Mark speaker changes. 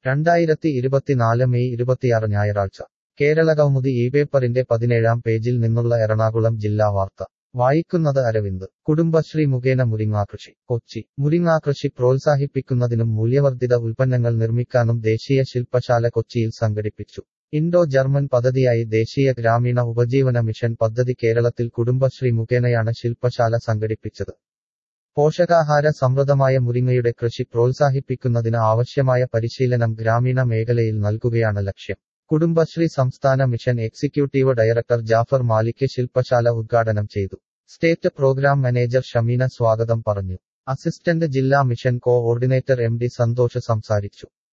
Speaker 1: രണ്ടായിരത്തി ഇരുപത്തിനാല് മെയ് ഇരുപത്തിയാറ് ഞായറാഴ്ച കേരള കൗമുദി ഈ പേപ്പറിന്റെ പതിനേഴാം പേജിൽ നിന്നുള്ള എറണാകുളം ജില്ലാ വാർത്ത വായിക്കുന്നത് അരവിന്ദ് കുടുംബശ്രീ മുഖേന മുരിങ്ങാകൃഷി കൊച്ചി മുരിങ്ങാകൃഷി പ്രോത്സാഹിപ്പിക്കുന്നതിനും മൂല്യവർദ്ധിത ഉൽപ്പന്നങ്ങൾ നിർമ്മിക്കാനും ദേശീയ ശില്പശാല കൊച്ചിയിൽ സംഘടിപ്പിച്ചു ഇൻഡോ ജർമ്മൻ പദ്ധതിയായി ദേശീയ ഗ്രാമീണ ഉപജീവന മിഷൻ പദ്ധതി കേരളത്തിൽ കുടുംബശ്രീ മുഖേനയാണ് ശില്പശാല സംഘടിപ്പിച്ചത് പോഷകാഹാര സമൃദ്ധമായ മുരിങ്ങയുടെ കൃഷി പ്രോത്സാഹിപ്പിക്കുന്നതിന് ആവശ്യമായ പരിശീലനം ഗ്രാമീണ മേഖലയിൽ നൽകുകയാണ് ലക്ഷ്യം കുടുംബശ്രീ സംസ്ഥാന mission executive director Jafar Malik ശില്പശാല ഉദ്ഘാടനം ചെയ്തു സ്റ്റേറ്റ് പ്രോഗ്രാം മാനേജർ ഷമീന സ്വാഗതം പറഞ്ഞു അസിസ്റ്റന്റ് ജില്ലാ mission coordinator M D Santhosh സംസാരിച്ചു